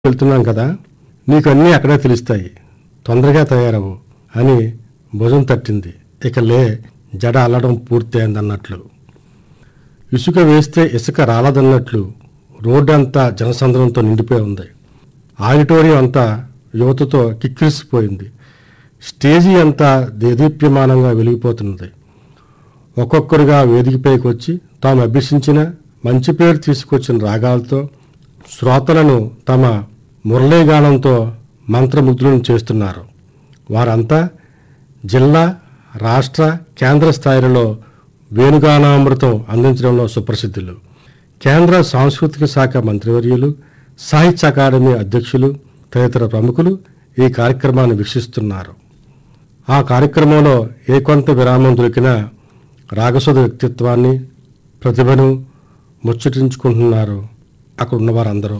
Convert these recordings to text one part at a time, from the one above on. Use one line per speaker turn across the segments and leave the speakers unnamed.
వెళ్తున్నాం కదా నీకు అన్నీ అక్కడే తెలుస్తాయి తొందరగా తయారవు అని భుజం తట్టింది ఇక లే జడ అల్లడం పూర్తయిందన్నట్లు ఇసుక వేస్తే ఇసుక రాలదన్నట్లు రోడ్డు అంతా జనసంద్రంతో నిండిపోయి ఉంది ఆడిటోరియం అంతా యువతతో కిక్కిరిసిపోయింది స్టేజీ అంతా దేదీప్యమానంగా వెలిగిపోతున్నది ఒక్కొక్కరుగా వేదికపైకి వచ్చి తాము అభ్యసించిన మంచి పేరు తీసుకొచ్చిన రాగాలతో శ్రోతలను తమ మురళీగానంతో మంత్రముగ్ధులను చేస్తున్నారు వారంతా జిల్లా రాష్ట్ర కేంద్ర స్థాయిలలో వేణుగానామృతం అందించడంలో సుప్రసిద్ధులు కేంద్ర సాంస్కృతిక శాఖ మంత్రివర్యులు సాహిత్య అకాడమీ అధ్యక్షులు తదితర ప్రముఖులు ఈ కార్యక్రమాన్ని వీక్షిస్తున్నారు ఆ కార్యక్రమంలో ఏ కొంత విరామం దొరికినా రాగసుధ వ్యక్తిత్వాన్ని ప్రతిభను ముచ్చటించుకుంటున్నారు అక్కడ ఉన్నవారందరూ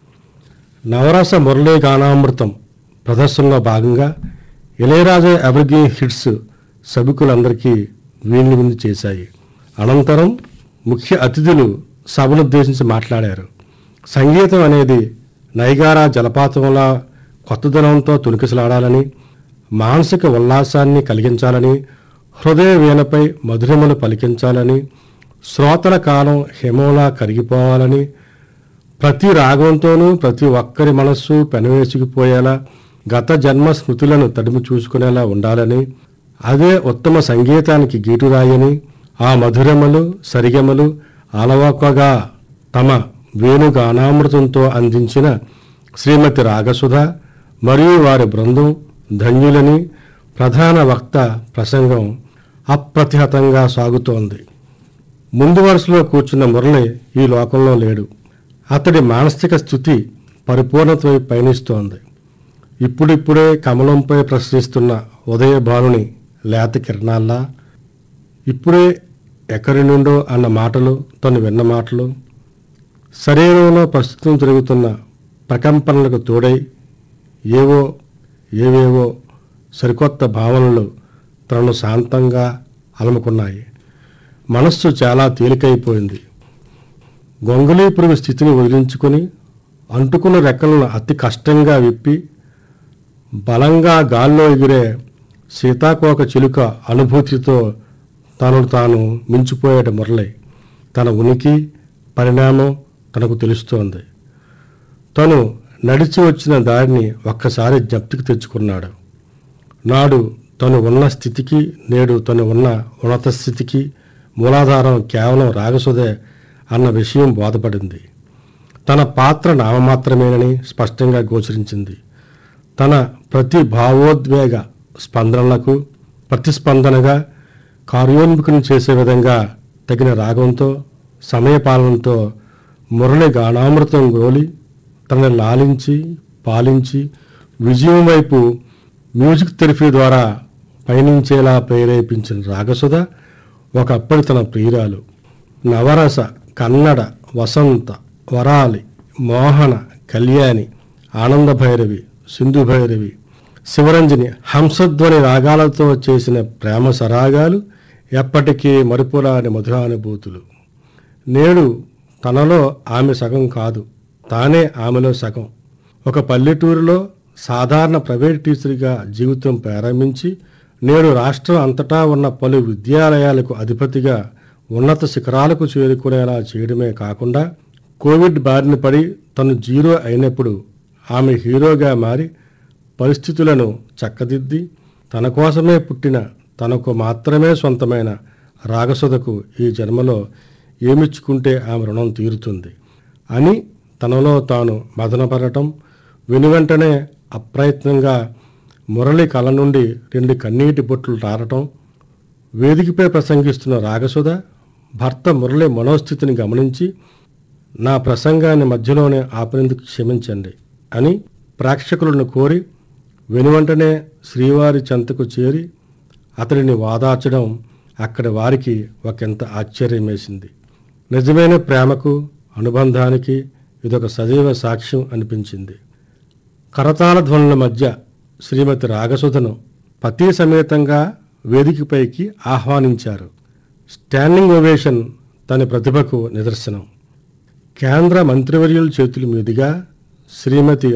నవరస మురళీ గానామృతం ప్రదర్శనలో భాగంగా ఇళయరాజా ఎవర్గ్రీన్ హిట్స్ సభికులందరికీ వీణి విందు చేశాయి అనంతరం ముఖ్య అతిథులు సభనుద్దేశించి మాట్లాడారు సంగీతం అనేది నైగారా జలపాతంలా కొత్తదనంతో తునికిసలాడాలని మానసిక ఉల్లాసాన్ని కలిగించాలని హృదయ వీణపై మధురిమలు పలికించాలని శ్రోతల కాలం హిమంలా కరిగిపోవాలని ప్రతి రాగంతోనూ ప్రతి ఒక్కరి మనస్సు పెనవేసుకుపోయేలా గత జన్మ స్మృతులను తడిమి చూసుకునేలా ఉండాలని అదే ఉత్తమ సంగీతానికి గీటురాయని ఆ మధురమలు సరిగమలు అలవకగా తమ వేణుగానామృతంతో అందించిన శ్రీమతి రాగసుధ మరియు వారి బృందం ధన్యులని ప్రధాన వక్త ప్రసంగం అప్రతిహతంగా సాగుతోంది ముందు వరుసలో కూర్చున్న మురళి ఈ లోకంలో లేడు అతడి మానసిక స్థితి పరిపూర్ణత వైపు పయనిస్తోంది ఇప్పుడిప్పుడే కమలంపై ప్రశ్నిస్తున్న ఉదయ భానుని లేత కిరణాల్లా ఇప్పుడే ఎక్కడి నుండో అన్న మాటలు తను విన్న మాటలు శరీరంలో ప్రస్తుతం జరుగుతున్న ప్రకంపనలకు తోడై ఏవో ఏవేవో సరికొత్త భావనలు తనను శాంతంగా అలముకున్నాయి మనస్సు చాలా తేలికైపోయింది గొంగళీ పురుగు స్థితిని వదిలించుకొని అంటుకున్న రెక్కలను అతి కష్టంగా విప్పి బలంగా గాల్లో ఎగిరే సీతాకోక చిలుక అనుభూతితో తనను తాను మించిపోయేట మురళి తన ఉనికి పరిణామం తనకు తెలుస్తోంది తను నడిచి వచ్చిన దారిని ఒక్కసారి జ్ఞప్తికి తెచ్చుకున్నాడు నాడు తను ఉన్న స్థితికి నేడు తను ఉన్న ఉన్నత స్థితికి మూలాధారం కేవలం రాగసుదే అన్న విషయం బోధపడింది తన పాత్ర నామమాత్రమేనని స్పష్టంగా గోచరించింది తన ప్రతి భావోద్వేగ స్పందనలకు ప్రతిస్పందనగా కార్యోన్ముఖం చేసే విధంగా తగిన రాగంతో సమయపాలనతో మురళి గానామృతం గోలి తనని లాలించి పాలించి విజయం వైపు మ్యూజిక్ థెరపీ ద్వారా పయనించేలా ప్రేరేపించిన రాగసుధ ఒకప్పటి తన ప్రియురాలు నవరస కన్నడ వసంత వరాలి మోహన కళ్యాణి ఆనంద భైరవి సింధు భైరవి శివరంజని హంసధ్వని రాగాలతో చేసిన ప్రేమ సరాగాలు ఎప్పటికీ మరుపురాని మధురానుభూతులు నేడు తనలో ఆమె సగం కాదు తానే ఆమెలో సగం ఒక పల్లెటూరులో సాధారణ ప్రైవేట్ టీచర్గా జీవితం ప్రారంభించి నేడు రాష్ట్రం అంతటా ఉన్న పలు విద్యాలయాలకు అధిపతిగా ఉన్నత శిఖరాలకు చేరుకునేలా చేయడమే కాకుండా కోవిడ్ బారిన పడి తను జీరో అయినప్పుడు ఆమె హీరోగా మారి పరిస్థితులను చక్కదిద్ది తన కోసమే పుట్టిన తనకు మాత్రమే సొంతమైన రాగసుధకు ఈ జన్మలో ఏమిచ్చుకుంటే ఆమె రుణం తీరుతుంది అని తనలో తాను మదనపడటం వెనువెంటనే అప్రయత్నంగా మురళి కళ నుండి రెండు కన్నీటి బొట్లు తారటం వేదికపై ప్రసంగిస్తున్న రాగసుధ భర్త మురళి మనోస్థితిని గమనించి నా ప్రసంగాన్ని మధ్యలోనే ఆపినందుకు క్షమించండి అని ప్రేక్షకులను కోరి వెనువెంటనే శ్రీవారి చెంతకు చేరి అతడిని వాదార్చడం అక్కడి వారికి ఒకంత ఆశ్చర్యం వేసింది నిజమైన ప్రేమకు అనుబంధానికి ఇదొక సజీవ సాక్ష్యం అనిపించింది కరతాళ ధ్వనుల మధ్య శ్రీమతి రాగసుధను పతి సమేతంగా వేదికపైకి ఆహ్వానించారు స్టాండింగ్ ఓవేషన్ తన ప్రతిభకు నిదర్శనం కేంద్ర మంత్రివర్యుల చేతుల మీదుగా శ్రీమతి